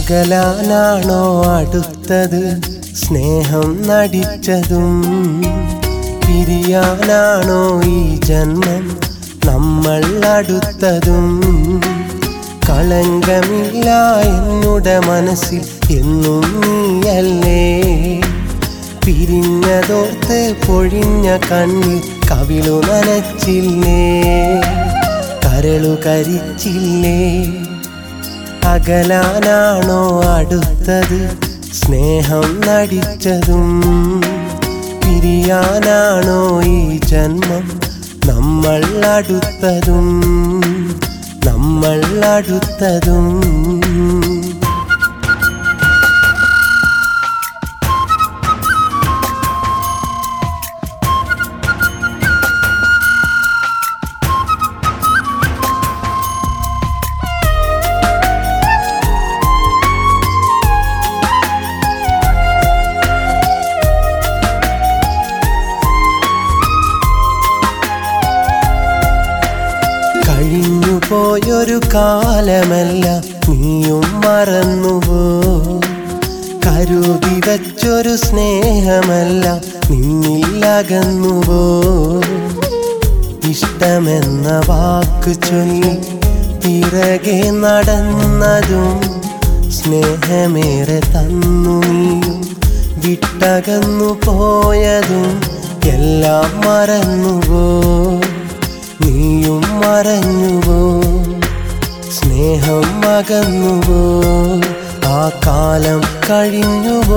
അകലാനാണോ അടുത്തത് സ്നേഹം നടിച്ചതും പിരിയാനാണോ ഈ ജന്മം നമ്മൾ അടുത്തതും കളങ്കമില്ല എന്നുടെ മനസ്സിൽ എന്നും നീയല്ലേ പിരിഞ്ഞതോർത്ത് പൊഴിഞ്ഞ കണ്ണിൽ കവിളു നനച്ചില്ലേ കരളു കരിച്ചില്ലേ അകലാനാണോ അടുത്തത് സ്നേഹം നടിച്ചതും പിരിയാനാണോ ഈ ജന്മം നമ്മൾ അടുത്തതും നമ്മൾ അടുത്തതും കഴിഞ്ഞു പോയൊരു കാലമല്ല നീയും മറന്നുവോ കരുതി വച്ചൊരു സ്നേഹമല്ല നിന്നില്ലകന്നുവോ ഇഷ്ടമെന്ന വാക്ക് ചൊല്ലി പിറകെ നടന്നതും സ്നേഹമേറെ തന്നു നീയും വിട്ടകന്നു പോയതും എല്ലാം മറന്നുവോ നീയും മറഞ്ഞുവോ സ്നേഹം അകന്നുവോ ആ കാലം കഴിഞ്ഞുവോ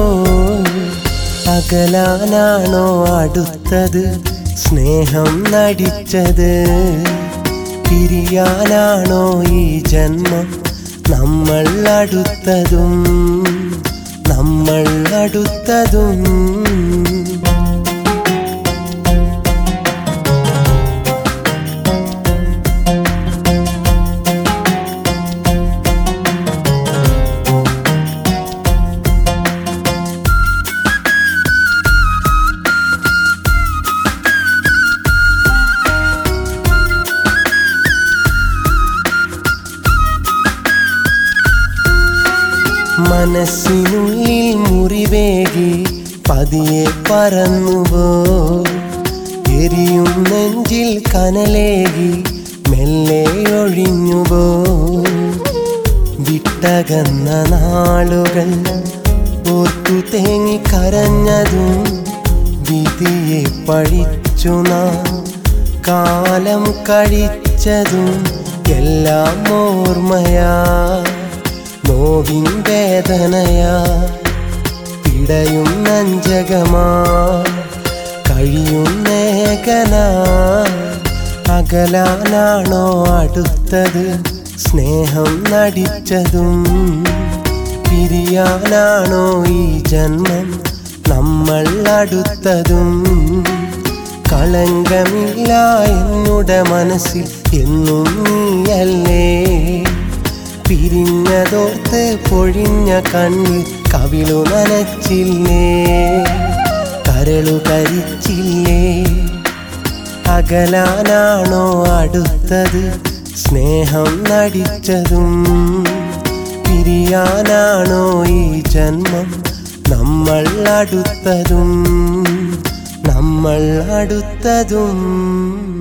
അകലാനാണോ അടുത്തത് സ്നേഹം നടിച്ചത് പിരിയാനാണോ ഈ ജന്മം നമ്മൾ അടുത്തതും നമ്മൾ അടുത്തതും മനസ്സിനുള്ളിൽ മുറിവേകി പതിയെ പറന്നുവോ എരിയും നെഞ്ചിൽ കനലേകി മെല്ലെ ഒഴിഞ്ഞുവോ വിട്ടകന്ന നാളുകൾ ഓർത്തു തേങ്ങി കരഞ്ഞതും വിധിയെ പഴിച്ചു നാം കാലം കഴിച്ചതും എല്ലാം ഓർമ്മയാ നോവിൻ വേദനയാ പിടയും നഞ്ചകമാ കഴിയുന്നേകനാ അകലാനാണോ അടുത്തത് സ്നേഹം നടിച്ചതും പിരിയാനാണോ ഈ ജന്മം നമ്മൾ അടുത്തതും കളങ്കമില്ല എന്നുടെ മനസ്സിൽ എന്നും നീയല്ലേ പിരിഞ്ഞതോർത്ത് പൊഴിഞ്ഞ കണ്ണിൽ കവിളു നനച്ചില്ലേ കരളു കരിച്ചില്ലേ അകലാനാണോ അടുത്തത് സ്നേഹം നടിച്ചതും പിരിയാനാണോ ഈ ജന്മം നമ്മൾ അടുത്തതും നമ്മൾ അടുത്തതും